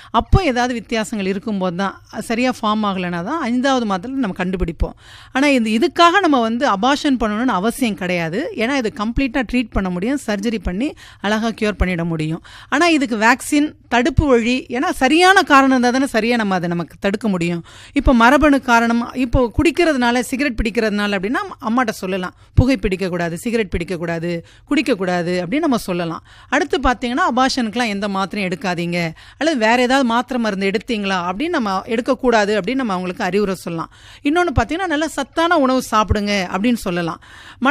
அப்போ ஏதாவது வித்தியாசங்கள் இருக்கும்போது தான் சரியாக ஃபார்ம் ஆகலைன்னா தான் ஐந்தாவது மாதத்தில் நம்ம கண்டுபிடிப்போம் ஆனால் இந்த இதுக்காக நம்ம வந்து அபாஷன் பண்ணணும்னு அவசியம் கிடையாது ஏன்னா இது கம்ப்ளீட்டாக ட்ரீட் பண்ண முடியும் சர்ஜரி பண்ணி அழகாக க்யூர் பண்ணிட முடியும் ஆனால் இதுக்கு வேக்சின் தடுப்பு வழி ஏன்னா சரியான காரணம் இருந்தால் தானே சரியாக நம்ம அதை நமக்கு தடுக்க முடியும் இப்போ மரபணு காரணம் இப்போ குடிக்கிறதுனால சிகரெட் பிடிக்கிறதுனால அப்படின்னா அம்மாட்ட சொல்லலாம் புகை பிடிக்கக்கூடாது சிகரெட் பிடிக்கக்கூடாது குடிக்கக்கூடாது அப்படின்னு நம்ம சொல்லலாம் அடுத்து பார்த்தீங்கன்னா அபாஷனுக்குலாம் எந்த மாத்திரையும் எடுக்காதீங்க அல்லது வேற ஏதாவது மாத்திரை மருந்து எடுத்தீங்களா அப்படின்னு நம்ம எடுக்கக்கூடாது அப்படின்னு நம்ம அவங்களுக்கு அறிவுரை சொல்லலாம் இன்னொன்று பார்த்தீங்கன்னா நல்ல சத்தான உணவு சாப்பிடுங்க அப்படின்னு சொல்லலாம்